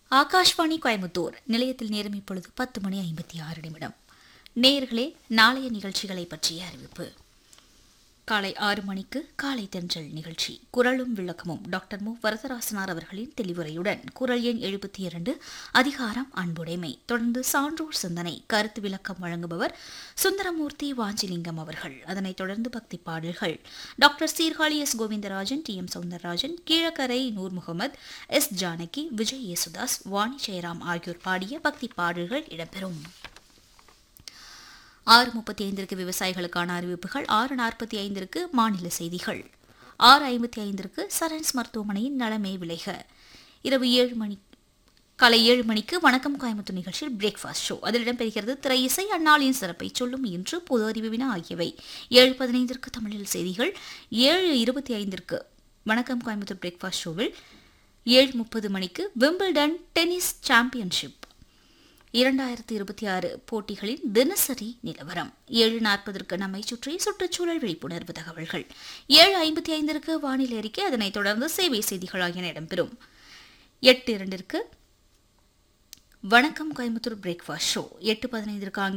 ஆகாஷ்வாணி கோயம்புத்தூர் நிலையத்தில் நேரம் இப்பொழுது பத்து மணி ஐம்பத்தி ஆறு நிமிடம் நேயர்களே நாளைய நிகழ்ச்சிகளை பற்றிய அறிவிப்பு காலை ஆறு மணிக்கு காலை தென்றல் நிகழ்ச்சி குரலும் விளக்கமும் டாக்டர் மு வரதராசனார் அவர்களின் தெளிவுரையுடன் குரல் எண் எழுபத்தி இரண்டு அதிகாரம் அன்புடைமை தொடர்ந்து சான்றோர் சிந்தனை கருத்து விளக்கம் வழங்குபவர் சுந்தரமூர்த்தி வாஞ்சிலிங்கம் அவர்கள் அதனைத் தொடர்ந்து பக்தி பாடல்கள் doctor Sirkazhi S Govindarajan T M Soundararajan Keelakarai Noor Mohammed S Janaki Vijay Yesudas Vani Jayaram ஆகியோர் பாடிய பக்தி பாடல்கள் இடம்பெறும் ஆறு முப்பத்தி ஐந்திற்கு விவசாயிகளுக்கான அறிவிப்புகள் ஆறு நாற்பத்தி ஐந்திற்கு மாநில செய்திகள் ஆறு ஐம்பத்தி ஐந்திற்கு சரண்ஸ் மருத்துவமனையின் நலமே விளைக இரவு ஏழு மணி காலை ஏழு மணிக்கு வணக்கம் கோயம்புத்தூர் நிகழ்ச்சியில் பிரேக்ஃபாஸ்ட் ஷோ அதில் இடம்பெறுகிறது திரை இசை அந்நாளின் சிறப்பை சொல்லும் இன்று பொது அறிவு வினா ஆகியவை ஏழு பதினைந்திற்கு தமிழில் செய்திகள் ஏழு இருபத்தி ஐந்திற்கு வணக்கம் கோயம்புத்தூர் பிரேக்ஃபாஸ்ட் ஷோவில் ஏழு முப்பது மணிக்கு விம்பிள்டன் டென்னிஸ் சாம்பியன்ஷிப் இரண்டாயிரத்தி இருபத்தி ஆறு போட்டிகளின் தினசரி நிலவரம் ஏழு நாற்பதற்கு நம்மை சுற்றி சுற்றுச்சூழல் விழிப்புணர்வு தகவல்கள் ஏழு ஐம்பத்தி ஐந்திற்கு வானிலை அறிக்கை அதனைத் தொடர்ந்து சேவை செய்திகள் ஆகியன இடம்பெறும் எட்டு இரண்டிற்கு வணக்கம் கோயம்புத்தூர் பிரேக்ஃபாஸ்ட் ஷோ எட்டு பதினைந்திற்கு